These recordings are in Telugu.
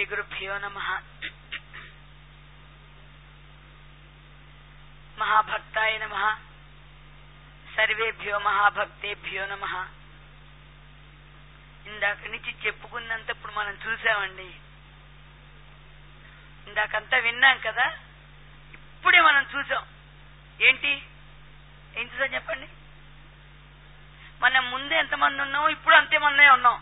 గురుభ్యో నమ మహాభక్తాయ నమ సర్వేభ్యో మహాభక్తేభ్యో నమ ఇందాక నుంచి చెప్పుకున్నంత ఇప్పుడు మనం చూసామండి ఇందాకంతా విన్నాం కదా ఇప్పుడే మనం చూసాం ఏంటి ఏం చూసాం చెప్పండి మనం ముందు ఎంతమంది ఉన్నాం ఇప్పుడు అంతేమందే ఉన్నాం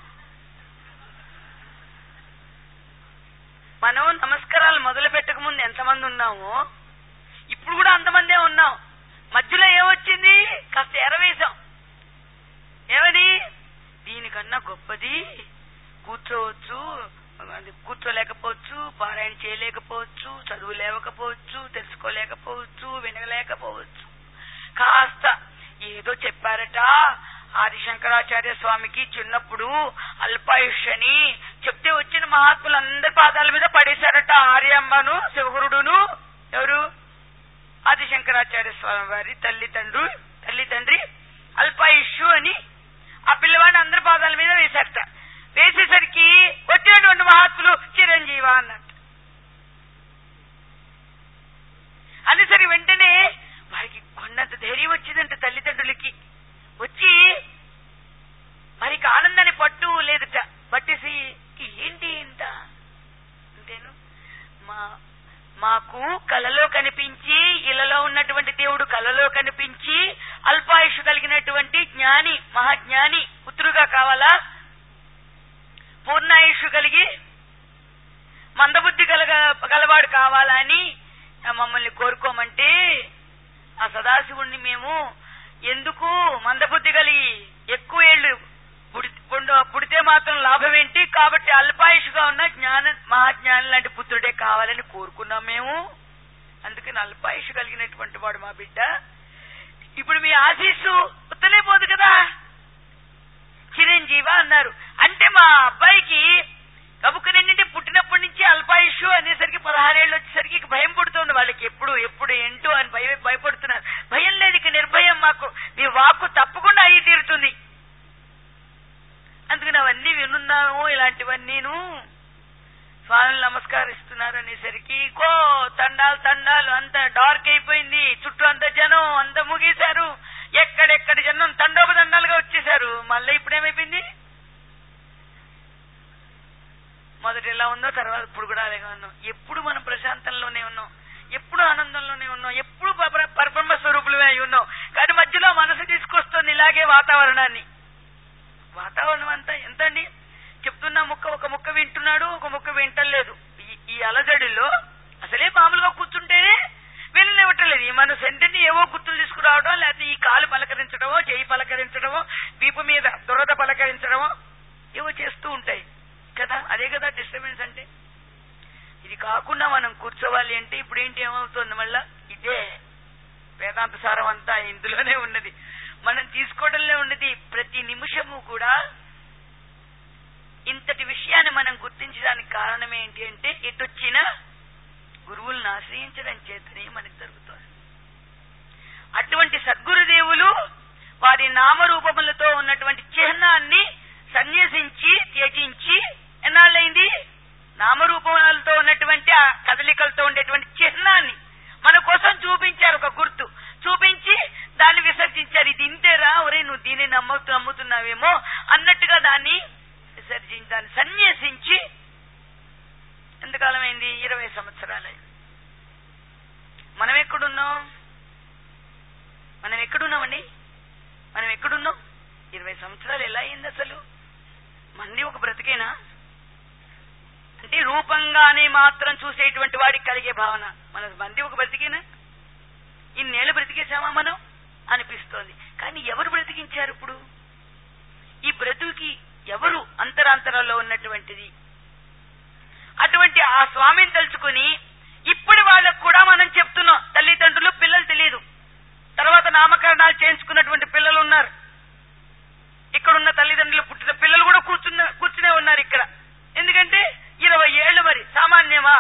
మనం నమస్కారాలు మొదలు పెట్టక ముందు ఎంతమంది ఉన్నామో ఇప్పుడు కూడా అంతమందే ఉన్నాం మధ్యలో ఏమొచ్చింది కాస్త ఎరవేశాం ఏమని దీనికన్నా గొప్పది కూర్చోవచ్చు అది కూర్చోలేకపోవచ్చు పారాయణ చేయలేకపోవచ్చు చదువు లేకపోవచ్చు తెలుసుకోలేకపోవచ్చు వినలేకపోవచ్చు కాస్త ఏదో చెప్పారట ఆదిశంకరాచార్య స్వామికి చిన్నప్పుడు అల్పాయుష్ అని చెప్తే వచ్చిన మహాత్ములు అందరి పాదాల మీద పడేశారట ఆర్యమ్మను శివగురుడును ఎవరు ఆదిశంకరాచార్య స్వామి వారి తల్లి తండ్రి తల్లి తండ్రి అల్పాయుషు అని ఆ పిల్లవాడిని అందరి పాదాల మీద వేశారట వేసేసరికి వచ్చినటువంటి మహాత్ములు చిరంజీవ అన్నట్టు అనేసరికి వెంటనే వారికి కొండంత ధైర్యం వచ్చిందంట తల్లిదండ్రులకి వచ్చి మరికి ఆనందాన్ని పట్టు లేదట పట్టేసి ఏంటి ఇంత అంతేను మా మాకు కలలో కనిపించి ఇలలో ఉన్నటువంటి దేవుడు కలలో కనిపించి అల్పాయుష్ కలిగినటువంటి జ్ఞాని మహాజ్ఞాని పుత్రుగా కావాలా పూర్ణాయుష్ కలిగి మందబుద్ధి కలగ గలవాడు కావాలని మమ్మల్ని కోరుకోమంటే ఆ సదాశివుణ్ణి మేము ఎందుకు మందబుద్ధి కలిగి ఎక్కువ ఏళ్ళు పుడితే మాత్రం లాభం ఏంటి కాబట్టి అల్పాయుషుగా ఉన్న జ్ఞాన మహాజ్ఞానం లాంటి పుత్రుడే కావాలని కోరుకున్నాం మేము అందుకని అల్పాయుషు కలిగినటువంటి వాడు మా బిడ్డ ఇప్పుడు మీ ఆశీస్సు ఉత్తలే పోదు కదా చిరంజీవ అన్నారు అంటే మా అబ్బాయికి కబుక్కనేంటంటే పుట్టినప్పటి నుంచి అల్పాయుషు అనేసరికి పదహారేళ్ళు వచ్చేసరికి ఇక భయం పుడుతుంది వాళ్ళకి ఎప్పుడు ఎప్పుడు ఏంటో అని భయం భయపడుతున్నారు భయం లేదు ఇక నిర్భయం మాకు మీ వాక్కు తప్పకుండా అయ్యి తీరుతుంది అందుకని అవన్నీ వినున్నాను ఇలాంటివన్నీను స్వామిని నమస్కరిస్తున్నారు అనేసరికి కో తండాలు తండాలు అంత డార్క్ అయిపోయింది చుట్టూ అంత జనం అంత ముగేశారు ఎక్కడెక్కడ జనం తండోపదండాలుగా వచ్చేసారు మళ్ళీ ఇప్పుడేమైపోయింది మొదట ఎలా ఉందో తర్వాత ఇప్పుడు కూడా అలాగే ఉన్నాం ఎప్పుడు మనం ప్రశాంతంలోనే ఉన్నాం ఎప్పుడు ఆనందంలోనే ఉన్నాం ఎప్పుడు పరబ్రహ్మ స్వరూపులమే అయి ఉన్నాం కానీ మధ్యలో మనసు తీసుకొస్తుంది ఇలాగే వాతావరణాన్ని వాతావరణం అంతా ఎంతండి చెప్తున్నా ముక్క ఒక ముక్క వింటున్నాడు ఒక ముక్క వింటలేదు ఈ అలజడిలో అసలే మామూలుగా కూర్చుంటేనే విననివ్వట్లేదు ఈ మన సెంటర్ని ఏవో గుర్తులు తీసుకురావడం లేకపోతే ఈ కాలు పలకరించడమో చేయి పలకరించడమో వీపు మీద దురద పలకరించడమో ఏవో చేస్తూ ఉంటాయి కదా అదే కదా డిస్టర్బెన్స్ అంటే ఇది కాకుండా మనం కూర్చోవాలి అంటే ఇప్పుడు ఏంటి ఏమవుతుంది మళ్ళా ఇదే వేదాంత సారం అంతా ఇందులోనే ఉన్నది మనం తీసుకోవడంలో ఉన్నది ప్రతి నిమిషము కూడా ఇంతటి విషయాన్ని మనం గుర్తించడానికి కారణం ఏంటి అంటే ఎటొచ్చినా గురువులను ఆశ్రయించడం చేతనే మనకు జరుగుతుంది అటువంటి సద్గురుదేవులు వారి నామరూపములతో ఉన్నటువంటి చిహ్నాన్ని సన్యసించి త్యజించి ఎన్నాళ్ళైంది నామరూపాలతో ఉన్నటువంటి ఆ కదలికలతో ఉండేటువంటి చిహ్నాన్ని మన కోసం చూపించారు ఒక గుర్తు చూపించి దాన్ని విసర్జించారు ఇది ఇంతేరా ఒరే నువ్వు దీన్ని నమ్ముతూ నమ్ముతున్నావేమో అన్నట్టుగా దాన్ని విసర్జించి దాన్ని సన్యసించి ఎంతకాలమైంది ఇరవై సంవత్సరాలై మనం ఎక్కడున్నాం మనం ఎక్కడున్నామండి మనం ఎక్కడున్నాం ఇరవై సంవత్సరాలు ఎలా అయింది అసలు మంది ఒక బ్రతికేనా అంటే రూపంగానే మాత్రం చూసేటువంటి వాడికి కలిగే భావన మన మంది ఒక బ్రతికేనా ఇన్నేళ్ళు బ్రతికేసామా మనం అనిపిస్తోంది కానీ ఎవరు బ్రతికించారు ఇప్పుడు ఈ బ్రతుకి ఎవరు అంతరాంతరాల్లో ఉన్నటువంటిది అటువంటి ఆ స్వామిని తలుచుకుని ఇప్పుడు వాళ్ళకు కూడా మనం చెప్తున్నాం తల్లిదండ్రులు పిల్లలు తెలియదు తర్వాత నామకరణాలు చేయించుకున్నటువంటి పిల్లలు ఉన్నారు ఇక్కడ ఉన్న తల్లిదండ్రులు పుట్టిన పిల్లలు కూడా కూర్చున్న కూర్చునే ఉన్నారు ఇక్కడ ఎందుకంటే ఇరవై ఏళ్ళు మరి సామాన్యమా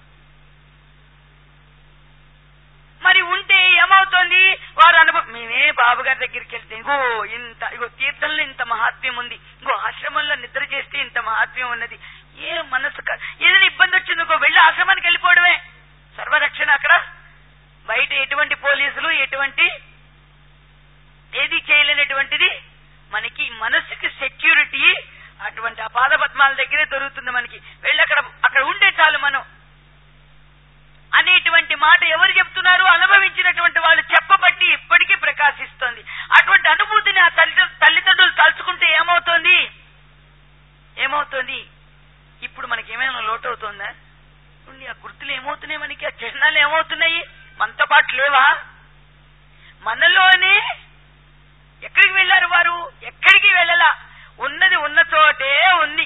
మరి ఉంటే ఏమవుతోంది వారు అనుభవం మేమే బాబు గారి దగ్గరికి వెళ్తే ఇగో ఇంత ఇగో తీర్థంలో ఇంత మహాత్మ్యం ఉంది ఇంకో ఆశ్రమంలో నిద్ర చేస్తే ఇంత మహాత్మ్యం ఉన్నది ఏ మనసు క- ఏదైనా ఇబ్బంది వచ్చిందనుకో వెళ్ళి ఆశ్రమానికి వెళ్ళిపోవడమే సర్వరక్షణ అక్కడ బయట ఎటువంటి పోలీసులు ఎటువంటి ఏది చేయలేనటువంటిది మనకి మనసుకి సెక్యూరిటీ అటువంటి ఆ పాద పద్మాల దగ్గరే దొరుకుతుంది మనకి వెళ్ళి అక్కడ అక్కడ ఉండే చాలు మనం అనేటువంటి మాట ఎవరు చెప్తున్నారు అనుభవించినటువంటి వాళ్ళు చెప్పబట్టి ఇప్పటికీ ప్రకాశిస్తోంది అటువంటి అనుభూతిని ఆ తల్లి తల్లిదండ్రులు తలుచుకుంటే ఏమవుతోంది ఏమవుతోంది ఇప్పుడు మనకి ఏమైనా లోటు అవుతోందా ఉండి ఆ గుర్తులు ఏమవుతున్నాయి మనకి ఆ చిహ్నాలు ఏమవుతున్నాయి మనతో పాటు లేవా మనలోనే ఎక్కడికి వెళ్ళారు వారు ఎక్కడికి వెళ్ళలా ఉన్నది ఉన్న చోటే ఉంది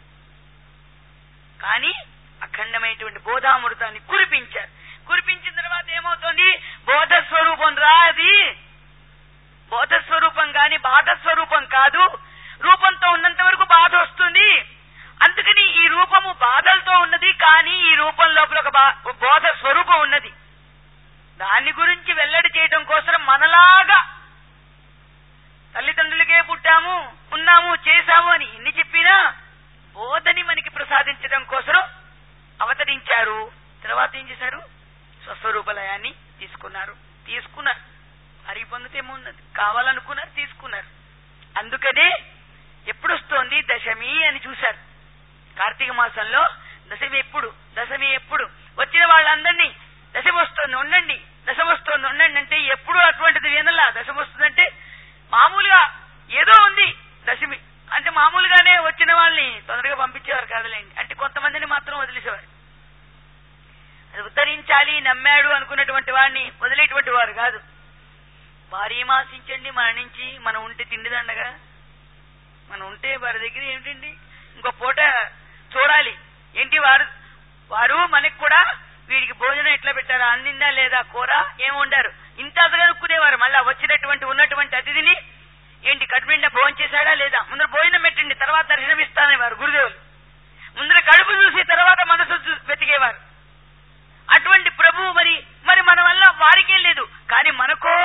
కానీ అఖండమైనటువంటి బోధామృతాన్ని కురిపించారు కురిపించిన తర్వాత ఏమవుతుంది బోధ స్వరూపం రా అది బోధ స్వరూపం గాని బాధ స్వరూపం కాదు రూపంతో ఉన్నంత వరకు బాధ వస్తుంది అందుకని ఈ రూపము బాధలతో ఉన్నది కానీ ఈ రూపం లోపల ఒక బా- బోధ స్వరూపం ఉన్నది దాని గురించి వెల్లడి చేయడం కోసం మనలాగా తల్లిదండ్రులకే పుట్టాము ఉన్నాము చేశాము అని ఎన్ని చెప్పినా బోధని మనకి ప్రసాదించడం కోసం అవతరించారు తర్వాత ఏం చేశారు స్వస్వరూపలయాన్ని తీసుకున్నారు తీసుకున్నారు అరిగి పొందుతేమున్నది కావాలనుకున్నారు తీసుకున్నారు అందుకనే ఎప్పుడు వస్తోంది దశమి అని చూశారు కార్తీక మాసంలో దశమి ఎప్పుడు దశమి ఎప్పుడు వచ్చిన వాళ్ళందరినీ దశమి వస్తుంది ఉండండి దశమి వస్తుంది ఉండండి అంటే ఎప్పుడు అటువంటిది వినలా దశమి వస్తుందంటే మామూలుగా ఏదో ఉంది దశమి అంటే మామూలుగానే వచ్చిన వాళ్ళని తొందరగా పంపించేవారు కాదులేండి అంటే కొంతమందిని మాత్రం వదిలేసేవారు అది ఉద్ధరించాలి నమ్మాడు అనుకున్నటువంటి వాడిని వదిలేటువంటి వారు కాదు భారీ మాసించండి మన నుంచి మనం ఉంటే తిండిదండగా మనం ఉంటే వారి దగ్గర ఏంటండి ఇంకో పూట చూడాలి ఏంటి వారు వారు మనకి కూడా వీడికి భోజనం ఎట్లా పెట్టారా అందిందా లేదా కూర ఏం వండారు ఇంత అసగనుకునేవారు మళ్ళా వచ్చినటువంటి ఉన్నటువంటి అతిథిని ఏంటి కడుపునిండా భోజనం చేశాడా లేదా ముందర భోజనం పెట్టండి తర్వాత దర్శనమిస్తానేవారు గురుదేవులు ముందర కడుపు చూసి తర్వాత మనసు చూ- వెతికేవారు అటువంటి ప్రభు మరి మరి మన వల్ల వారికేం లేదు కానీ మనకో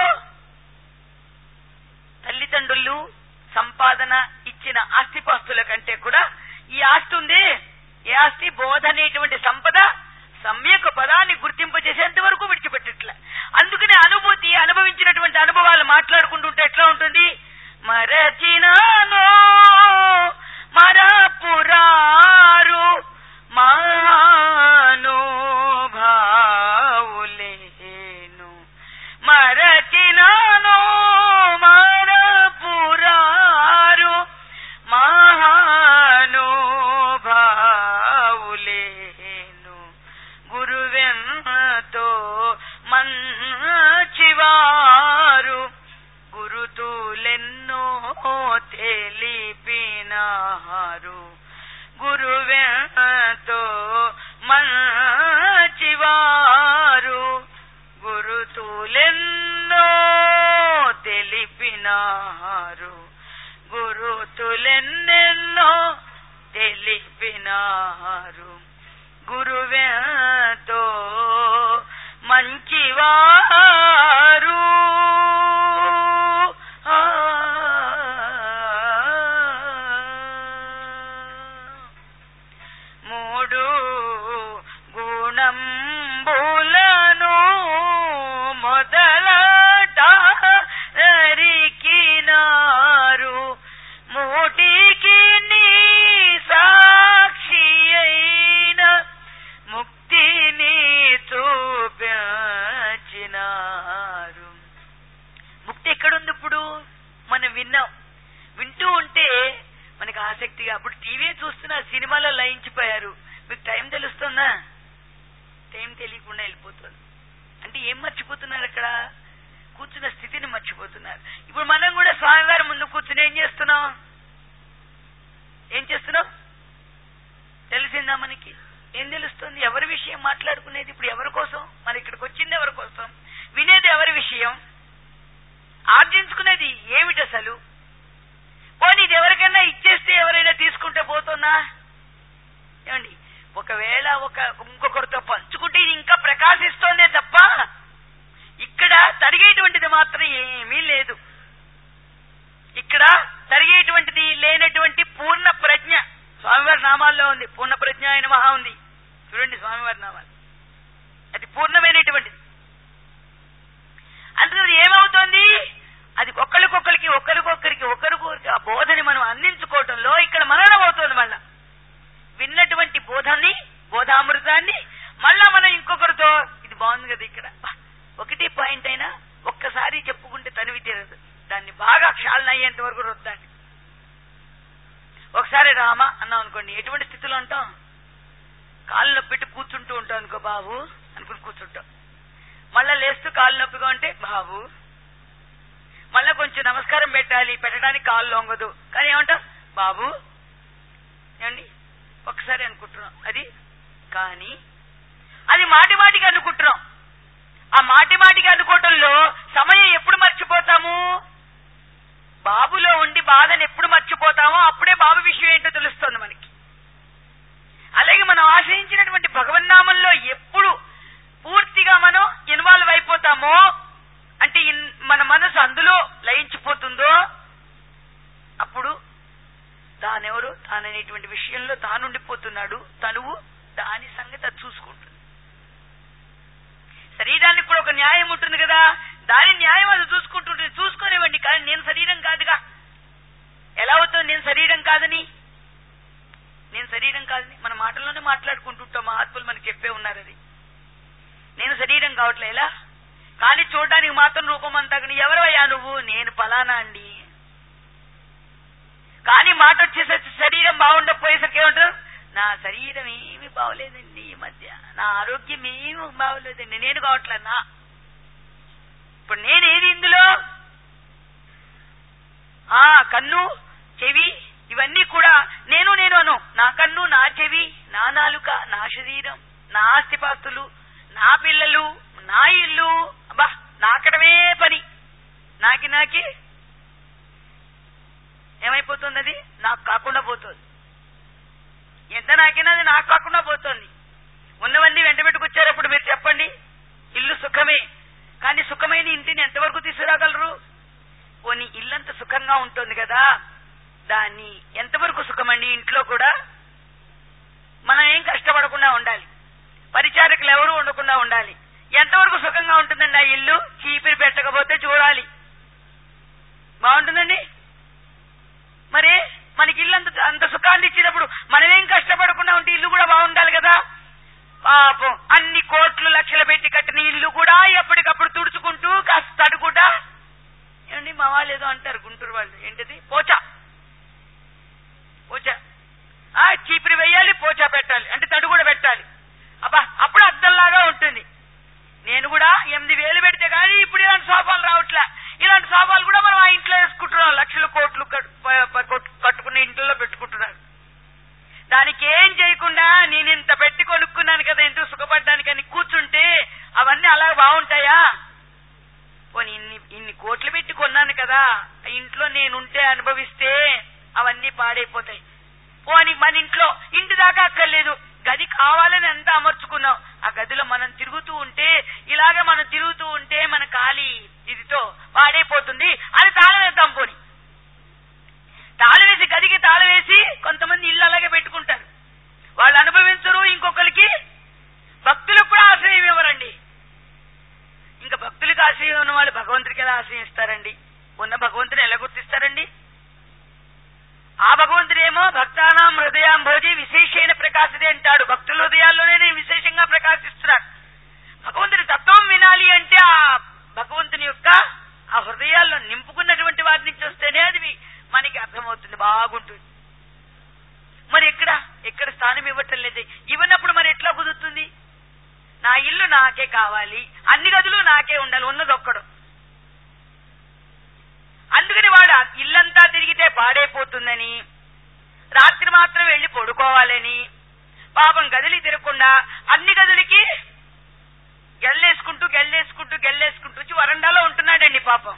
తల్లిదండ్రులు సంపాదన ఇచ్చిన ఆస్తిపాస్తుల కంటే కూడా ఈ ఆస్తి ఉంది ఏ ఆస్తి బోధ అనేటువంటి సంపద సమ్యక్ పదాన్ని గుర్తింపజేసేంత వరకు విడిచిపెట్టట్లే అందుకనే అనుభూతి అనుభవించినటువంటి అనుభవాలు మాట్లాడుకుంటుంటే ఎట్లా ఉంటుంది మరచినానో మరపురారు మానుభావులేను మరచినానో మరపురారు మహానుభావులేను గురువెంతో మంచివారు గురుతులెన్నో తెలిపినారు గురువెంతో మంచివారు గురుతులెన్నో తెలిపినారు గురుతులెన్నెన్నో తెలిపినారు గురువెంతో మంచివారు ఆ. మూడు గుణంబులను మొదలట నరికినారు మూటికి నీ సాక్షి అయిన ముక్తిని చూపించినారు ముక్తి ఎక్కడుంది ఇప్పుడు మనం విన్నాం వింటూ ఉంటే మనకి ఆసక్తిగా అప్పుడు టీవీ చూస్తున్నా సినిమాలో లయించిపోయారు మీకు టైం తెలుస్తుందా టైం తెలియకుండా వెళ్ళిపోతుంది అంటే ఏం మర్చిపోతున్నారు అక్కడ కూర్చున్న స్థితిని మర్చిపోతున్నారు ఇప్పుడు మనం కూడా స్వామివారి ముందు కూర్చుని ఏం చేస్తున్నాం ఏం చేస్తున్నాం తెలిసిందా మనకి ఏం తెలుస్తుంది ఎవరి విషయం మాట్లాడుకునేది ఇప్పుడు ఎవరి కోసం మన ఇక్కడికి వచ్చింది ఎవరి కోసం వినేది ఎవరి విషయం ఆర్జించుకునేది ఏమిటి అసలు పోనీ ఇది ఎవరికైనా ఇచ్చేస్తే ఎవరైనా తీసుకుంటే పోతుందా ఏమండి ఒకవేళ ఒక ఇంకొకరితో పంచుకుంటే ఇది ఇంకా ప్రకాశిస్తోందే తప్ప ఇక్కడ తరిగేటువంటిది మాత్రం ఏమీ లేదు ఇక్కడ తరిగేటువంటిది లేనటువంటి పూర్ణ ప్రజ్ఞ స్వామివారి నామాల్లో ఉంది పూర్ణ ప్రజ్ఞాయన మహా ఉంది చూడండి స్వామివారి నామాలు అది పూర్ణమైనటువంటిది అందుకని ఏమవుతోంది అది ఒక్కరికొక్కరికి ఒక్కరికొక్కరికి ఒకరికొకరికి ఆ బోధని మనం అందించుకోవటంలో ఇక్కడ మననం అవుతోంది మళ్ళా విన్నటువంటి బోధాన్ని బోధామృతాన్ని మళ్ళా మనం ఇంకొకరితో ఇది బాగుంది కదా ఇక్కడ బా, ఒకటి పాయింట్ అయినా ఒక్కసారి చెప్పుకుంటే తనివి తీరదు దాన్ని బాగా క్షాళన అయ్యేంత వరకు రుద్దండి ఒకసారి రామ అన్నాం అనుకోండి ఎటువంటి స్థితిలో ఉంటాం కాళ్ళు నొప్పి పెట్టి కూర్చుంటూ ఉంటాం అనుకో బాబు అనుకుని కూర్చుంటాం మళ్ళా లేస్తూ కాళ్ళు నొప్పిగా ఉంటే బాబు మళ్ళా కొంచెం నమస్కారం పెట్టాలి పెట్టడానికి కాళ్ళు లొంగదు కానీ ఏమంటాం బాబు ఏమండి ఒకసారి అనుకుంటున్నాం అది కానీ అది మాటి మాటికి అనుకుంటున్నాం ఆ మాటి మాటికి అనుకోవటంలో సమయం ఎప్పుడు మర్చిపోతాము బాబులో ఉండి బాధను ఎప్పుడు మర్చిపోతామో అప్పుడే బాబు విషయం ఏంటో తెలుస్తుంది మనకి అలాగే మనం ఆశ్రయించినటువంటి భగవన్నామంలో ఎప్పుడు పూర్తిగా మనం ఇన్వాల్వ్ అయిపోతామో అంటే ఇన్- మన మనసు అందులో లయించిపోతుందో అప్పుడు తానెవరు తాననేటువంటి విషయంలో తానుండిపోతున్నాడు తనువు దాని సంగతి అది చూసుకుంటుంది శరీరానికి కూడా ఒక న్యాయం ఉంటుంది కదా దాని న్యాయం అది చూసుకుంటుంటుంది చూసుకోనివ్వండి కానీ నేను శరీరం కాదుగా ఎలా అవుతుంది నేను శరీరం కాదని నేను శరీరం కాదని మన మాటల్లోనే మాట్లాడుకుంటుంటాం మహాత్ములు మనకి చెప్పే ఉన్నారు అది నేను శరీరం కావట్లే ఎలా కానీ చూడడానికి మాత్రం రూపం అంతా కానీ ఎవరయ్యా నువ్వు నేను పలానా అండి కానీ మాట వచ్చేసరికి శరీరం బాగుండకపోయేసరికి ఏమంటారు నా శరీరం ఏమీ బాగోలేదండి ఈ మధ్య నా ఆరోగ్యం ఏమీ బాగోలేదండి నేను కావట్లే నా ఇప్పుడు నేనేది ఇందులో ఆ కన్ను చెవి ఇవన్నీ కూడా నేను నేను అను నా కన్ను నా చెవి నా నాలుక నా శరీరం నా ఆస్తిపాస్తులు నా పిల్లలు నా ఇల్లు అబ్బా నాకడమే పని నాకి నాకి ఏమైపోతుంది అది నాకు కాకుండా పోతుంది ఎంత నాకినా అది నాకు కాకుండా పోతుంది ఉన్నవన్నీ వెంట పెట్టుకొచ్చారప్పుడు మీరు చెప్పండి ఇల్లు సుఖమే కానీ సుఖమైన ఇంటిని ఎంతవరకు తీసుకురాగలరు పోనీ ఇల్లంత సుఖంగా ఉంటుంది కదా దాన్ని ఎంతవరకు సుఖమండి ఇంట్లో కూడా మనం ఏం కష్టపడకుండా ఉండాలి పరిచారకులు ఎవరు ఉండకుండా ఉండాలి ఎంతవరకు సుఖంగా ఉంటుందండి ఆ ఇల్లు చీపిరి పెట్టకపోతే చూడాలి బాగుంటుందండి మరి మనకి ఇల్లు అంత అంత సుఖాన్ని ఇచ్చినప్పుడు మనమేం కష్టపడకుండా ఉంటే ఇల్లు కూడా బాగుండాలి కదా పాపం అన్ని కోట్లు లక్షలు పెట్టి కట్టిన ఇల్లు కూడా ఎప్పటికప్పుడు తుడుచుకుంటూ కాస్త తడుకుంటా ఏమండి మా వాళ్ళు ఏదో అంటారు గుంటూరు వాళ్ళు ఏంటిది పోచా పోచా ఆ చీపిరి వేయాలి పోచా పెట్టాలి అంటే తడు కూడా పెట్టాలి అబ్బా అప్పుడు అద్దంలాగా ఉంటుంది నేను కూడా ఎనిమిది వేలు పెడితే కానీ ఇప్పుడు ఇలాంటి సోఫాలు రావట్లే ఇలాంటి సోఫాలు కూడా మనం ఆ ఇంట్లో వేసుకుంటున్నాం లక్షల కోట్లు కట్- ప- ప- కొట్- కట్టుకున్న ఇంట్లో పెట్టుకుంటున్నారు దానికి ఏం చేయకుండా నేను ఇంత పెట్టి కొనుక్కున్నాను కదా ఎంతో సుఖపడ్డానికని కూర్చుంటే అవన్నీ అలా బాగుంటాయా పోనీ ఇన్ని ఇన్ని కోట్లు పెట్టి కొన్నాను కదా ఆ ఇంట్లో నేనుంటే అనుభవిస్తే అవన్నీ పాడైపోతాయి పోనీ మన ఇంట్లో ఇంటి దాకా అక్కర్లేదు గది కావాలని ఎంత అమర్చుకున్నాం ఆ గదిలో మనం తిరుగుతూ ఉంటే ఇలాగ మనం తిరుగుతూ ఉంటే మన ఖాళీ ఇదితో పాడైపోతుంది అది తాళం వేద్దాం పోని తాళం వేసి గదికి తాళం వేసి కొంతమంది ఇల్లు అలాగే పెట్టుకుంటారు వాళ్ళు అనుభవించరు ఇంకొకరికి భక్తులకు కూడా ఆశ్రయం ఇవ్వరండి ఇంకా భక్తులకు ఆశ్రయం ఉన్న వాళ్ళు భగవంతుడికి ఎలా ఆశ్రయం ఇస్తారండి ఉన్న భగవంతుని ఎలా గుర్తిస్తారండి ఆ భగవంతుడేమో భక్తానాం హృదయాం భోజి విశేషమైన ప్రకాశితే అంటాడు భక్తుల హృదయాల్లోనే విశేషంగా ప్రకాశిస్తున్నాడు భగవంతుడి తత్వం వినాలి అంటే ఆ భగవంతుని యొక్క ఆ హృదయాల్లో నింపుకున్నటువంటి వారి నుంచి వస్తేనే అది మీ- మనకి అర్థమవుతుంది బాగుంటుంది మరి ఎక్కడ ఎక్కడ స్థానం ఇవ్వటం లేదు ఇవ్వనప్పుడు మరి ఎట్లా కుదురుతుంది నా ఇల్లు నాకే కావాలి అన్ని గదులు నాకే ఉండాలి ఉన్నది ఒక్కడు అందుకని వాడు ఆ ఇల్లంతా తిరిగితే పాడైపోతుందని రాత్రి మాత్రం వెళ్లి పడుకోవాలని పాపం గదిలి తిరగకుండా అన్ని గదులకి గెల్లేసుకుంటూ గెల్లేసుకుంటూ గెల్లేసుకుంటూ వచ్చి వరండాలో ఉంటున్నాడండి పాపం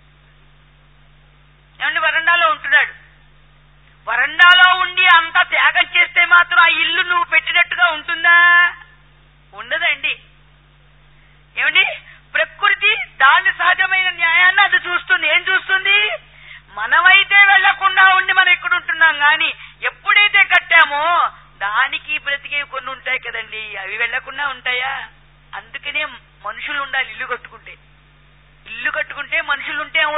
ఏమండి వరండాలో ఉంటున్నాడు వరండాలో ఉండి అంతా త్యాగం చేస్తే మాత్రం ఆ ఇల్లు నువ్వు పెట్టినట్టుగా ఉంటుందా ఉండదండి ఏమండి ప్రకృతి దాని సహజమైన న్యాయాన్ని అది చూస్తుంది ఏం చూస్తుంది మనమైతే వెళ్లకుండా ఉండి మనం ఇక్కడ ఉంటున్నాం గాని ఎప్పుడైతే కట్టామో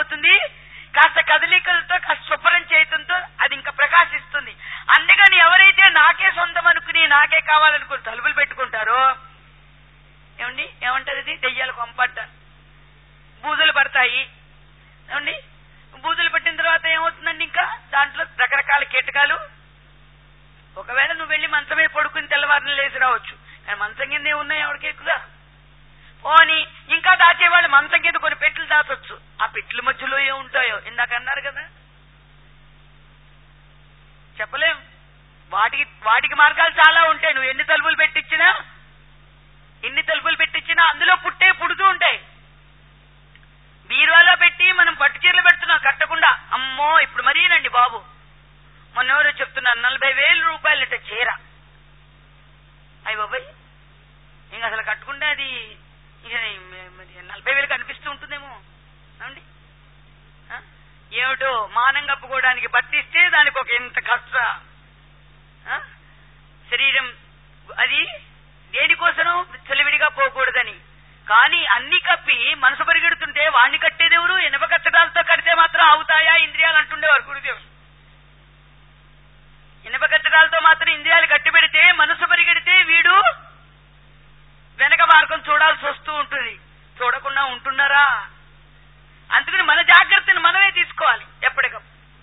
ఏమవుతుంది కాస్త కదలికలతో కాస్త శుభ్రం చేయటంతో అది ఇంకా ప్రకాశిస్తుంది అందుకని ఎవరైతే నాకే సొంతం అనుకుని నాకే కావాలనుకుని తలుపులు పెట్టుకుంటారో ఏమండి ఏమంటారు ఇది దెయ్యాలు కొంపడ్డారు బూజులు పడతాయి ఏమండి బూజులు పట్టిన తర్వాత ఏమవుతుందండి ఇంకా దాంట్లో రకరకాల కీటకాలు ఒకవేళ నువ్వు వెళ్ళి మంచమే పడుకుని తెల్లవారిని లేచి రావచ్చు కానీ మంచం కింద ఉన్నాయి ఎవరికి ఎక్కువ పోని ఇంకా దాచేవాళ్ళు మంచం కింద కొన్ని పెట్లు దాచొచ్చు ఆ పెట్ల మధ్యలో ఏముంటాయో ఇందాక అన్నారు కదా చెప్పలేం వాటికి వాటికి మార్గాలు చాలా ఉంటాయి నువ్వు ఎన్ని తలుపులు పెట్టించినా ఎన్ని తలుపులు పెట్టించినా అందులో పుట్టే పుడుతూ ఉంటాయి బీరువాలో పెట్టి మనం పట్టు చీరలు పెడుతున్నాం కట్టకుండా అమ్మో ఇప్పుడు మరీనండి బాబు మొన్న ఎవరో చెప్తున్నారు నలభై వేల రూపాయలట చీర అయ్యి బాబాయ్ ఇంక అసలు కట్టుకుంటే అది ఇక మరి నలభై వేలు కనిపిస్తూ ఉంటుందేమో ఏమండి ఆ? ఏమిటో మానం కప్పుకోవడానికి బట్టిస్తే దానికి ఒక ఎంత ఖర్చు శరీరం అది దేనికోసం చెలివిడిగా పోకూడదని కానీ అన్ని కప్పి మనసు పరిగెడుతుంటే వాణ్ణి కట్టేదెవరు ఎనప కట్టడాలతో కడితే మాత్రం అవుతాయా ఇంద్రియాలు అంటుండేవారు గురుదేవుడు ఇనప కట్టడాలతో మాత్రం ఇంద్రియాలు కట్టి పెడితే మనసు పరిగెడితే వీడు వెనక మార్గం చూడాల్సి వస్తూ ఉంటుంది చూడకుండా ఉంటున్నారా అందుకని మన జాగ్రత్తను మనమే తీసుకోవాలి ఎప్పటికప్పుడు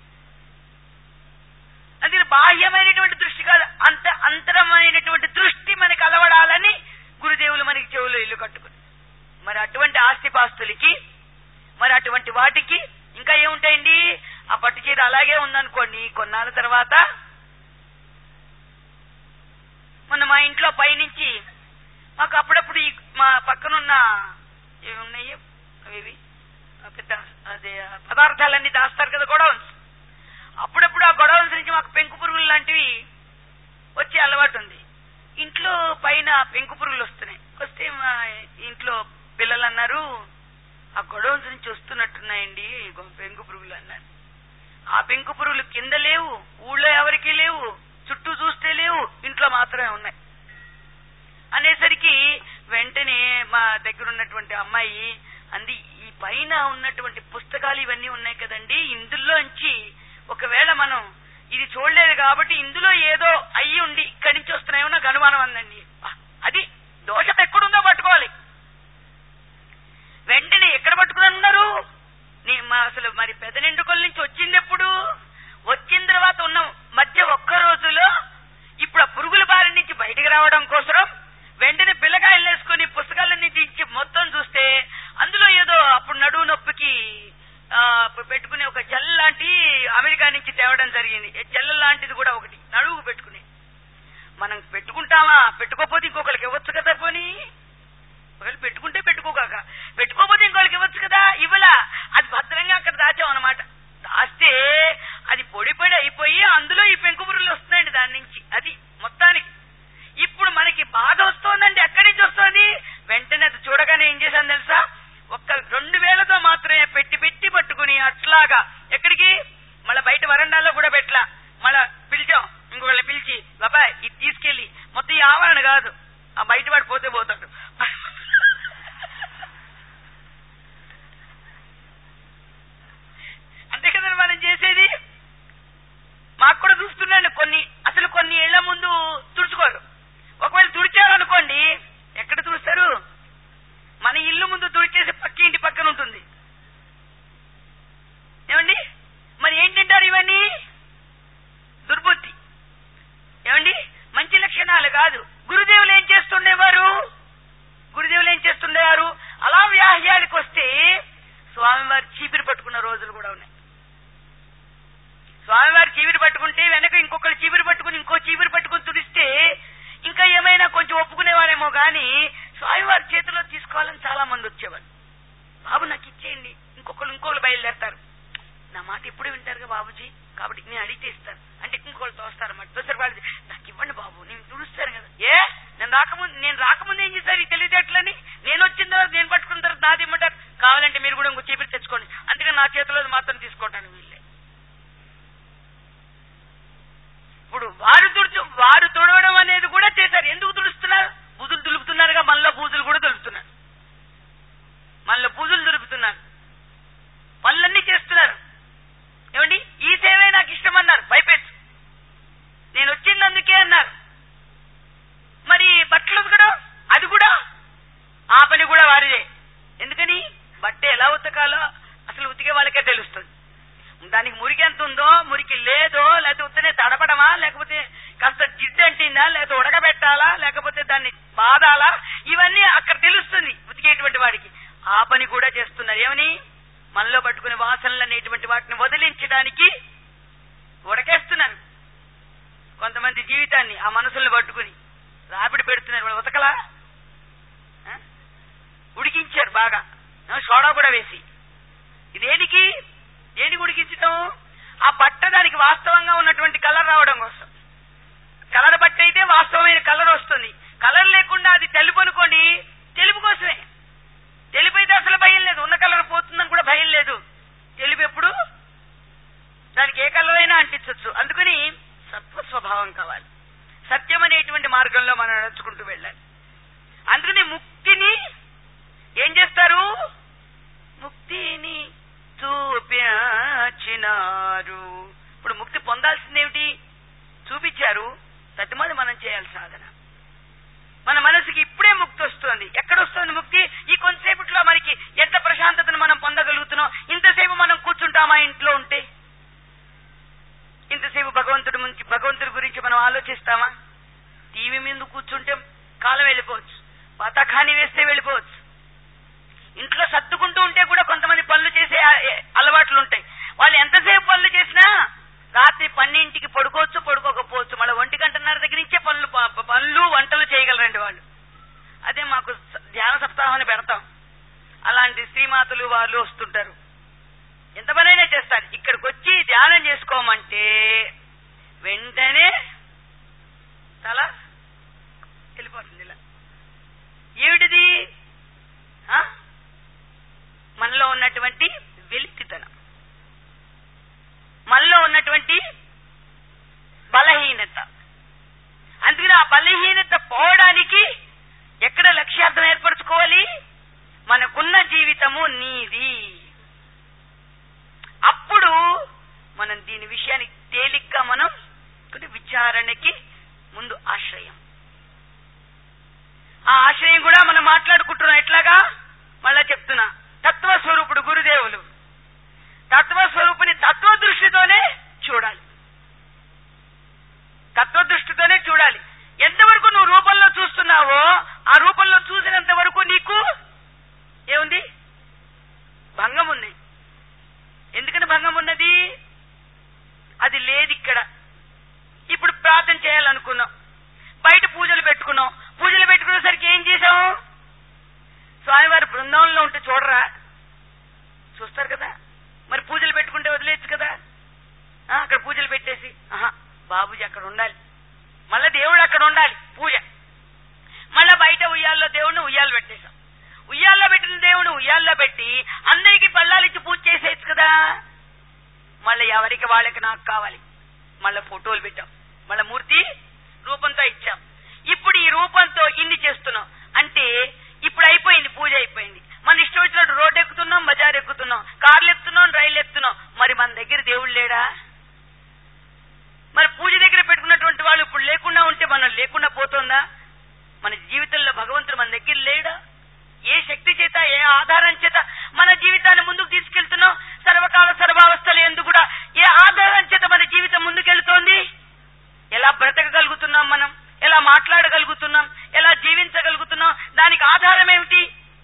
అందుకని బాహ్యమైనటువంటి దృష్టి కాదు అంత అంతరమైనటువంటి దృష్టి మనకి అలవడాలని గురుదేవులు మనకి చెవులు ఇల్లు కట్టుకుని మరి అటువంటి ఆస్తిపాస్తులకి మరి అటువంటి వాటికి ఇంకా ఏముంటాయండి ఆ పట్టు చీర అలాగే ఉందనుకోండి కొన్నాళ్ళ తర్వాత మొన్న మా ఇంట్లో పైనుంచి మాకు అప్పుడప్పుడు ఈ మా పక్కనున్న ఏవి ఉన్నాయి అవి పెద్ద అదే పదార్థాలన్నీ దాస్తారు కదా గొడవన్స్ అప్పుడప్పుడు ఆ గొడవన్స్ నుంచి మాకు పెంకు పురుగులు లాంటివి వచ్చే అలవాటు ఉంది ఇంట్లో పైన పెంకు పురుగులు వస్తున్నాయి వస్తే మా ఇంట్లో పిల్లలు అన్నారు ఆ గొడవన్స్ నుంచి వస్తున్నట్టున్నాయండి ఇగో పెంకు పురుగులు అన్నారు ఆ పెంకు పురుగులు కింద లేవు ఊళ్ళో ఎవరికీ లేవు చుట్టూ చూస్తే లేవు ఇంట్లో మాత్రమే ఉన్నాయి అనేసరికి వెంటనే మా దగ్గర ఉన్నటువంటి అమ్మాయి అంది ఈ పైన ఉన్నటువంటి పుస్తకాలు ఇవన్నీ ఉన్నాయి కదండి ఇందులోంచి ఒకవేళ మనం ఇది చూడలేదు కాబట్టి ఇందులో ఏదో అయ్యి ఉండి ఇక్కడి నుంచి వస్తున్నాయో నాకు అనుమానం అందండి ఆ, అది దోషం ఎక్కడుందో పట్టుకోవాలి వెంటనే ఎక్కడ పట్టుకుని ఉన్నారు నీ మా అసలు మరి పెద్ద నిండుకొల నుంచి వచ్చింది ఎప్పుడు వచ్చిన తర్వాత ఉన్న మధ్య ఒక్క రోజులో ఇప్పుడు ఆ పురుగుల బారి నుంచి బయటికి రావడం కోసం వెంటనే పిల్లకాయలు వేసుకుని పుస్తకాలన్నీ తీసి మొత్తం చూస్తే అందులో ఏదో అప్పుడు నడువు నొప్పికి ఆ, పెట్టుకునే ఒక జెల్ లాంటి అమెరికా నుంచి తేవడం జరిగింది జెల్ లాంటిది కూడా ఒకటి నడువుకు పెట్టుకుని మనం పెట్టుకుంటామా పెట్టుకోకపోతే ఇంకొకరికి ఇవ్వచ్చు కదా పోనీ ఒకవేళ పెట్టుకుంటే పెట్టుకోగాక పెట్టుకోకపోతే ఇంకోళ్ళకి ఇవ్వచ్చు కదా ఇవ్వలా అది భద్రంగా అక్కడ దాచాం అనమాట దాస్తే అది పొడి పొడి అయిపోయి అందులో ఈ పెంకుపురులు వస్తున్నాయండి దాని నుంచి అది మొత్తానికి ఇప్పుడు మనకి బాధ వస్తోందండి ఎక్కడి నుంచి వస్తోంది వెంటనే అది చూడగానే ఏం చేశాను తెలుసా ఒక్క రెండు వేలతో మాత్రమే పెట్టి పెట్టి పట్టుకుని అట్లాగా ఎక్కడికి మళ్ళా బయట వరండాలో కూడా పెట్టలా మళ్ళా పిలిచాం ఇంకొకళ్ళ పిలిచి బాబాయ్ ఇది తీసుకెళ్లి మొత్తం ఈ ఆవరణ కాదు ఆ బయట వాడు పోతే పోతాడు అంతే కదండి మనం చేసేది మాకు కూడా చూస్తున్నాండి కొన్ని అసలు కొన్ని ఏళ్ల ముందు తుడుచుకోరు ఒకవేళ తుడిచారనుకోండి ఎక్కడ తుడుస్తారు మన ఇల్లు ముందు తుడిచేసి పక్క ఇంటి పక్కన ఉంటుంది ఏమండి మరి ఏంటంటారు ఇవన్నీ దుర్బుద్ధి ఏమండి మంచి లక్షణాలు కాదు గురుదేవులు ఏం చేస్తుండేవారు గురుదేవులు ఏం చేస్తుండేవారు అలా వ్యాహ్యానికి వస్తే స్వామివారి చీపిరి పట్టుకున్న రోజులు కూడా ఉన్నాయి స్వామివారి చీపిరి పట్టుకుంటే వెనక ఇంకొకరు చీపిరి పట్టుకుని ఇంకో చీపిరి పట్టుకుని తుడిస్తే ఇంకా ఏమైనా కొంచెం ఒప్పుకునేవారేమో గాని స్వామివారి చేతిలో తీసుకోవాలని చాలా మంది వచ్చేవారు బాబు నాకు ఇచ్చేయండి ఇంకొకరు ఇంకొకరు బయలుదేరతారు నా మాట ఎప్పుడు వింటారుగా బాబుజీ కాబట్టి నేను అడిగితే ఇస్తాను అంటే ఇంకొకరు తోస్తారు అన్నమాట తోసారు వాళ్ళు నాకు ఇవ్వండి బాబు నేను తుడుస్తాను కదా ఏ నేను రాకముందు నేను రాకముందు ఏం చేశారు ఈ తెలివితేటలని నేను వచ్చిన తర్వాత నేను పట్టుకున్న తర్వాత నాది ఇమ్మంటారు కావాలంటే మీరు కూడా ఇంకో చీపిరి తెచ్చుకోండి అందుకని నా చేతిలో మాత్రం తీసుకోవటానికి వీళ్ళే ఇప్పుడు వారు తుడుచు వారు తుడవడం అనేది కూడా చేశారు ఎందుకు తుడుస్తున్నారు బూజులు దులుపుతున్నారుగా మనలో బూజులు కూడా దులుపుతున్నారు మనలో బూజులు దులుపుతున్నారు పనులన్నీ ఉతకాలో అసలు ఉతికే వాళ్ళకే తెలుస్తుంది దానికి మురికి ఎంత ఉందో మురికి లేదో లేకపోతే ఉత్తనే తడపడమా లేకపోతే కాస్త జిడ్డు అంటిందా లేకపోతే ఉడకబెట్టాలా లేకపోతే దాన్ని బాదాలా ఇవన్నీ అక్కడ తెలుస్తుంది ఉతికేటువంటి వాడికి ఆ పని కూడా చేస్తున్నారు ఏమని మనలో పట్టుకునే వాసనలు అనేటువంటి వాటిని వదిలించడానికి ఉడకేస్తున్నారు కొంతమంది జీవితాన్ని ఆ మనసులను పట్టుకుని రాపిడి పెడుతున్నారు వాళ్ళు ఉతకలా ఆ? ఉడికించారు బాగా ఆ, సోడా కూడా వేసి ఇదేనికి దేనికి ఉడికించటం ఆ బట్ట దానికి వాస్తవంగా ఉన్నటువంటి కలర్ రావడం కోసం కలర్ బట్ట అయితే వాస్తవమైన కలర్ వస్తుంది కలర్ లేకుండా అది తెలుపు అనుకోండి తెలుపు కోసమే తెలుపు అయితే అసలు భయం లేదు ఉన్న కలర్ పోతుందని కూడా భయం లేదు తెలుపు ఎప్పుడు దానికి ఏ కలర్ అయినా అంటించవచ్చు అందుకని సత్వ స్వభావం కావాలి సత్యం అనేటువంటి మార్గంలో మనం నడుచుకుంటూ వెళ్ళాలి అందుకని ముక్తిని ఏం చేస్తారు ముక్తిని చూపించినారు ఇప్పుడు ముక్తి పొందాల్సిందేమిటి చూపించారు తట్టుమది మనం చేయాలి సాధన మన మనసుకి ఇప్పుడే ముక్తి వస్తుంది ఎక్కడ వస్తుంది ముక్తి ఈ కొంతసేపట్లో మనకి ఎంత ప్రశాంతతను మనం పొందగలుగుతున్నాం ఇంతసేపు మనం కూర్చుంటామా ఇంట్లో ఉంటే ఇంతసేపు భగవంతుడి ముంచి భగవంతుడి గురించి మనం ఆలోచిస్తామా టీవీ మీద కూర్చుంటే కాలం వెళ్ళిపోవచ్చు పతాకాన్ని వేస్తే వెళ్ళిపోవచ్చు ఇంట్లో సర్దుకుంటూ ఉంటే కూడా కొంతమంది పనులు చేసే ఆ- ఏ- అలవాట్లు ఉంటాయి వాళ్ళు ఎంతసేపు పనులు చేసినా రాత్రి పన్నెంటికి పడుకోవచ్చు పడుకోకపోవచ్చు మళ్ళీ ఒంటి గంటన్నర దగ్గర నుంచే పనులు ప- పనులు వంటలు చేయగలరండి వాళ్ళు అదే మాకు స- ధ్యాన సప్తాహాన్ని పెడతాం అలాంటి శ్రీమాతలు వాళ్ళు వస్తుంటారు ఎంత పనైనా చేస్తారు ఇక్కడికి వచ్చి ధ్యానం చేసుకోమంటే వెంటనే తల వెళ్ళిపోతుంది ఇలా ఏమిటిది ఆ? మనలో ఉన్నటువంటి వెలితితనం మనలో ఉన్నటువంటి బలహీనత అందుకని ఆ బలహీనత పోవడానికి ఎక్కడ లక్ష్యార్థం ఏర్పరచుకోవాలి మనకున్న జీవితము నీది అప్పుడు మనం దీని విషయానికి తేలిగ్గా మనం కొన్ని విచారణకి ముందు ఆశ్రయం ఆ ఆశ్రయం కూడా మనం మాట్లాడుకుంటున్నాం ఎట్లాగా మళ్ళా చెప్తున్నా తత్వస్వరూపుడు గురుదేవులు తత్వస్వరూపుని తత్వ దృష్టితోనే చూడాలి తత్వ దృష్టితోనే చూడాలి ఎంతవరకు నువ్వు రూపంలో చూస్తున్నావో ఆ రూపంలో చూసినంత వరకు నీకు ఏముంది భంగం ఉంది ఎందుకని భంగం ఉన్నది అది లేదు ఇక్కడ ఇప్పుడు ప్రార్థన చేయాలనుకున్నాం బయట పూజలు పెట్టుకున్నాం పూజలు పెట్టుకునేసరికి ఏం చేసాం స్వామివారి బృందావనంలో ఉంటే చూడరా చూస్తారు కదా మరి పూజలు పెట్టుకుంటే వదిలేచ్చు కదా ఆ, అక్కడ పూజలు పెట్టేసి ఆహా బాబుజీ అక్కడ ఉండాలి మళ్ళా దేవుడు అక్కడ ఉండాలి పూజ మళ్ళా బయట ఉయ్యాల్లో దేవుడిని ఉయ్యాలు పెట్టేశాం ఉయ్యాల్లో పెట్టిన దేవుడు ఉయ్యాల్లో పెట్టి అందరికి పల్లాలు ఇచ్చి పూజ చేసేయచ్చు కదా మళ్ళీ ఎవరికి వాళ్ళకి నాకు కావాలి మళ్ళీ ఫోటోలు పెట్టాం మళ్ళీ మూర్తి రూపంతో ఇచ్చాం ఇప్పుడు ఈ రూపంతో ఇన్ని చేస్తున్నాం అంటే ఇప్పుడు అయిపోయింది పూజ అయిపోయింది మన ఇష్టం వచ్చినట్టు రోడ్డు ఎక్కుతున్నాం బజార్ ఎక్కుతున్నాం కార్లు ఎక్కుతున్నాం రైలు ఎక్కుతున్నాం మరి మన దగ్గర దేవుడు లేడా మరి పూజ దగ్గర పెట్టుకున్నటువంటి వాళ్ళు ఇప్పుడు లేకుండా ఉంటే మనం లేకుండా పోతుందా మన జీవితంలో భగవంతుడు మన దగ్గర లేడా ఏ శక్తి చేత ఏ ఆధారం చేత మన జీవితాన్ని ముందుకు తీసుకెళ్తున్నాం సర్వకాల సర్వావస్థలు ఎందుకు కూడా ఏ ఆధారం చేత మన జీవితం ముందుకెళ్తోంది ఎలా బ్రతకగలుగుతున్నాం మనం ఎలా మాట్లాడగలుగుతున్నాం ఎలా జీవించగలుగుతున్నాం దానికి ఆధారం ఏమిటి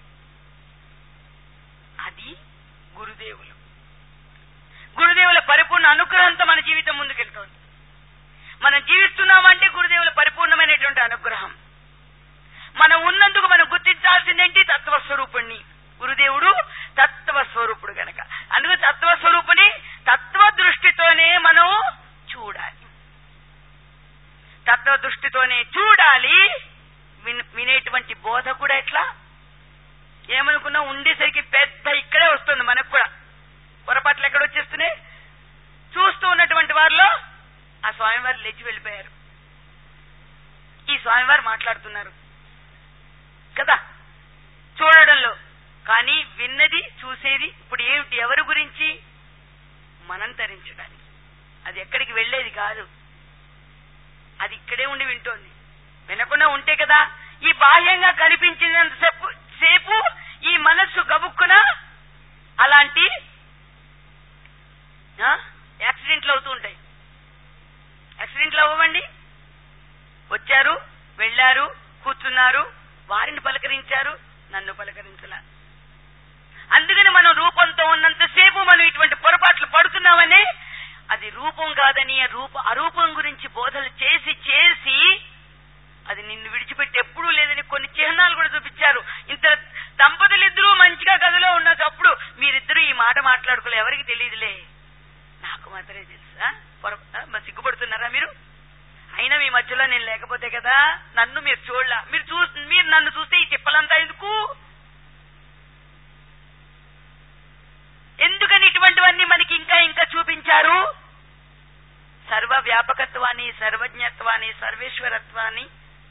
అది గురుదేవులు గురుదేవుల పరిపూర్ణ అనుగ్రహంతో మన జీవితం ముందుకెళ్తోంది మనం జీవిస్తున్నామంటే గురుదేవుల పరిపూర్ణమైనటువంటి అనుగ్రహం మనం ఉన్నందుకు మనం గుర్తించాల్సిందేంటి తత్వస్వరూపుణ్ణి గురుదేవుడు తత్వస్వరూపుడు గనక అందుకు తత్వస్వరూపుని తత్వ దృష్టితోనే మనం చూడాలి తత్వ దృష్టితోనే చూడాలి విన్- వినేటువంటి బోధ కూడా ఎట్లా ఏమనుకున్నా ఉండేసరికి పెద్ద ఇక్కడే వస్తుంది మనకు కూడా పొరపాట్లు ఎక్కడ వచ్చేస్తున్నాయి చూస్తూ ఉన్నటువంటి వారిలో ఆ స్వామివారు లేచి వెళ్ళిపోయారు ఈ స్వామివారు మాట్లాడుతున్నారు కదా చూడడంలో కానీ విన్నది చూసేది ఇప్పుడు ఏమిటి ఎవరి గురించి మనం తరించడానికి అది ఎక్కడికి వెళ్ళేది కాదు అది ఇక్కడే ఉండి వింటోంది వినకుండా ఉంటే కదా ఈ బాహ్యంగా కనిపించినంత సేపు సేపు ఈ మనస్సు గబుక్కున అలా వెళ్ళారు కూర్చున్నారు వారిని పలకరించారు నన్ను పలకరించలా అందుకని మనం రూపంతో ఉన్నంతసేపు మనం ఇటువంటి పొరపాట్లు పడుతున్నామని అది రూపం కాదని ఆ రూప అరూపం గురించి బోధలు చేసి చేసి అది నిన్ను విడిచిపెట్టి ఎప్పుడూ లేదని కొన్ని చిహ్నాలు కూడా చూపించారు ఇంత దంపతులు ఇద్దరూ మంచిగా గదిలో ఉన్నప్పుడు మీరిద్దరూ ఈ మాట మాట్లాడుకోలే ఎవరికి తెలియదులే నాకు మాత్రమే తెలుసా పొర ఆ, మరి సిగ్గుపడుతున్నారా మీరు అయినా మీ మధ్యలో నేను లేకపోతే కదా నన్ను మీరు చూడలా మీరు చూ మీరు నన్ను చూస్తే ఈ తిప్పలంతా ఎందుకు ఎందుకని ఇటువంటివన్నీ మనకి ఇంకా ఇంకా చూపించారు సర్వ వ్యాపకత్వాన్ని సర్వజ్ఞత్వాన్ని సర్వేశ్వరత్వాన్ని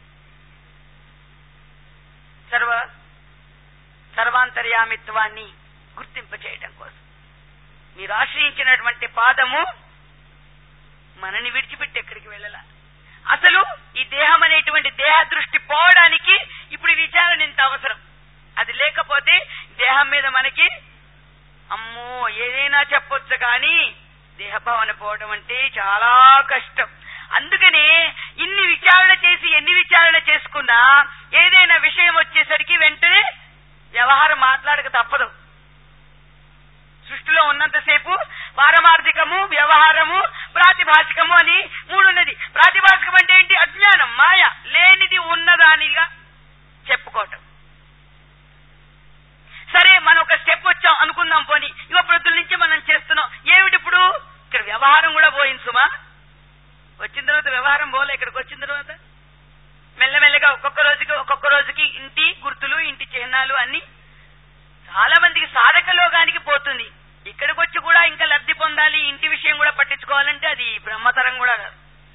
సర్వ సర్వాంతర్యామిత్వాన్ని గుర్తింపచేయటం కోసం మీరు ఆశ్రయించినటువంటి పాదము మనని విడిచిపెట్టి ఎక్కడికి వెళ్ళాల అసలు ఈ దేహం అనేటువంటి దేహ దృష్టి పోవడానికి ఇప్పుడు ఈ విచారణ ఇంత అవసరం అది లేకపోతే దేహం మీద మనకి అమ్మో ఏదైనా చెప్పొచ్చు కానీ దేహభావన పోవడం అంటే చాలా కష్టం అందుకనే ఇన్ని విచారణ చేసి ఎన్ని విచారణ చేసుకున్నా ఏదైనా విషయం వచ్చేసరికి వెంటనే వ్యవహారం మాట్లాడక తప్పదు సృష్టిలో ఉన్నంతసేపు పారమార్థికము వ్యవహారము ప్రాతిభాషికము అని మూడున్నది ప్రాతిభాషికం అంటే ఏంటి అజ్ఞానం మాయ లేనిది ఉన్నదానిగా చెప్పుకోవటం సరే మనం ఒక స్టెప్ వచ్చాం అనుకుందాం పోని ఇక ప్రొద్దుల నుంచి మనం చేస్తున్నాం ఏమిటి ఇప్పుడు ఇక్కడ వ్యవహారం కూడా పోయింది సుమా వచ్చిన తర్వాత వ్యవహారం పోలే ఇక్కడికి వచ్చిన తర్వాత మెల్లమెల్లగా ఒక్కొక్క రోజుకి ఒక్కొక్క రోజుకి ఇంటి గుర్తులు ఇంటి చిహ్నాలు అన్ని చాలా మందికి సాధక లోకానికి పోతుంది ఇక్కడికి వచ్చి కూడా ఇంకా లబ్ధి పొందాలి ఇంటి విషయం కూడా పట్టించుకోవాలంటే అది బ్రహ్మతరం కూడా కాదు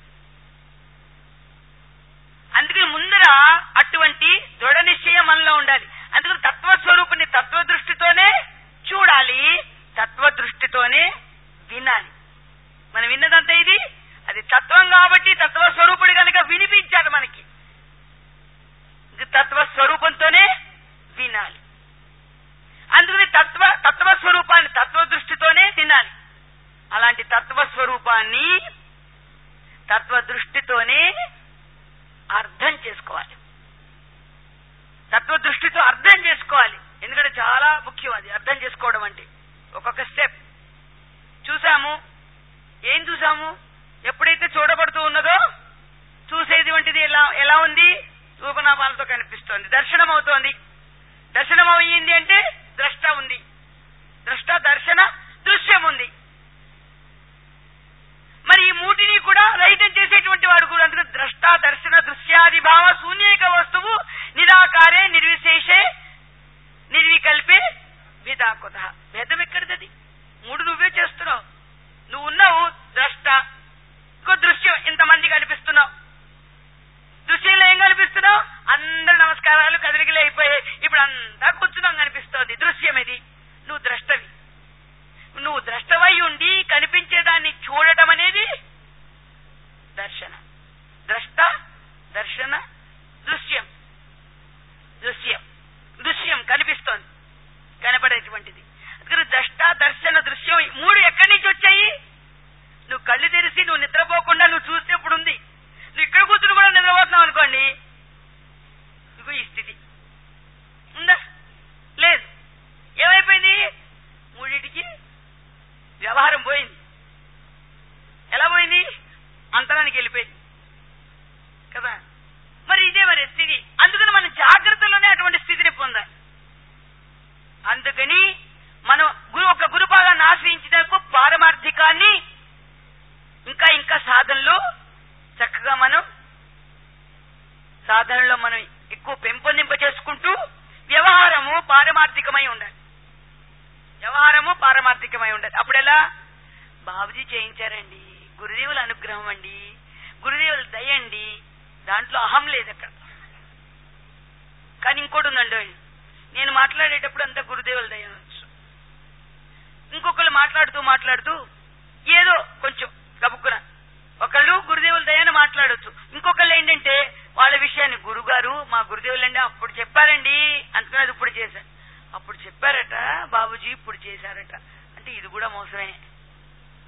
అందుకని ముందర అటువంటి దృఢ నిశ్చయం మనలో ఉండాలి అందుకని తత్వస్వరూపుని తత్వ దృష్టితోనే చూడాలి తత్వ దృష్టితోనే వినాలి మనం విన్నదంతా ఇది అది తత్వం కాబట్టి తత్వస్వరూపుడు కనుక వినిపించాడు మనకి ఇది తత్వస్వరూపంతోనే వినాలి అందుకని తత్వ తత్వస్వరూపాన్ని తత్వ దృష్టితోనే వినాలి అలాంటి తత్వస్వరూపాన్ని తత్వ దృష్టితోనే అర్థం చేసుకోవాలి తత్వ దృష్టితో అర్థం చేసుకోవాలి ఎందుకంటే చాలా ముఖ్యం అది అర్థం చేసుకోవడం అంటే ఒక్కొక్క స్టెప్ చూసాము ఏం చూసాము ఎప్పుడైతే చూడబడుతూ ఉన్నదో చూసేది వంటిది ఎలా ఎలా ఉంది రూపనామాలతో కనిపిస్తోంది దర్శనం అవుతోంది దర్శనం అయ్యింది అంటే ద్రష్ట ఉంది ద్రష్ట దర్శన దృశ్యం ఉంది మరి ఈ మూటిని కూడా రహితం చేసేటువంటి వాడు కూడా అందుకు ద్రష్ట దర్శన దృశ్యాది భావ శూన్యేక వస్తువు నిరాకారే నిర్విశేషే నిర్వికల్పే విధాకుత భేదం ఎక్కడిది మూడు నువ్వే చేస్తున్నావు నువ్వు ఉన్నావు ద్రష్ట ఇంకో దృశ్యం ఇంతమంది కనిపిస్తున్నావు దృశ్యంలో ఏం కనిపిస్తున్నావు అందరు నమస్కారాలు కదిలికలు అయిపోయాయి ఇప్పుడు అంతా కూర్చున్నాం కనిపిస్తోంది దృశ్యం ఇది నువ్వు ద్రష్టవి నువ్వు ద్రష్టవై ఉండి కనిపించేదాన్ని చూడటం అనేది దర్శన ద్రష్ట దర్శన దృశ్యం దృశ్యం దృశ్యం కనిపిస్తోంది కనపడేటువంటిది అందుకని ద్రష్ట దర్శన దృశ్యం ఈ మూడు ఎక్కడి నుంచి వచ్చాయి నువ్వు కళ్ళు తెరిచి నువ్వు నిద్రపోకుండా నువ్వు చూస్తే ఇప్పుడు ఉంది నువ్వు ఇక్కడ కూర్చుని కూడా నిద్రపోతున్నావు అనుకోండి ఇగో ఈ స్థితి ఉందా లేదు ఏమైపోయింది మూడింటికి వ్యవహారం పోయింది ఎలా పోయింది అంతరానికి వెళ్ళిపోయింది కదా మరి ఇదే మరి స్థితి అందుకని మనం జాగ్రత్తలోనే అటువంటి స్థితిని పొందాలి అందుకని మనం గురు ఒక గురుపాదాన్ని ఆశ్రయించినకు పారమార్థికాన్ని ఇంకా ఇంకా సాధనలో చక్కగా మనం సాధనలో మనం ఎక్కువ పెంపొందింప చేసుకుంటూ వ్యవహారము పారమార్థికమై ఉండాలి వ్యవహారము పారమార్థికమై ఉండాలి అప్పుడు ఎలా బాబుజీ చేయించారండి గురుదేవుల అనుగ్రహం అండి గురుదేవుల దయండి దాంట్లో అహం లేదు అక్కడ కానీ ఇంకోటి ఉందండి నేను మాట్లాడేటప్పుడు అంతా గురుదేవుల దయ అనొచ్చు ఇంకొకళ్ళు మాట్లాడుతూ మాట్లాడుతూ ఏదో కొంచెం గబుక్కున ఒకళ్ళు గురుదేవుల దయని మాట్లాడొచ్చు ఇంకొకళ్ళు ఏంటంటే వాళ్ళ విషయాన్ని గురుగారు మా గురుదేవులండి అప్పుడు చెప్పారండి అందుకని అది ఇప్పుడు చేశాను అప్పుడు చెప్పారట బాబుజీ ఇప్పుడు చేశారట అంటే ఇది కూడా మోసమే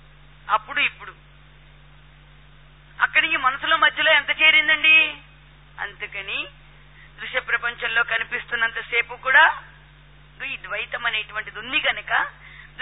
అప్పుడు ఇప్పుడు అక్కడికి మనసులో మధ్యలో ఎంత చేరిందండి అందుకని దృశ్య ప్రపంచంలో కనిపిస్తున్నంత సేపు కూడా ఈ ద్వైతం అనేటువంటిది ఉంది గనక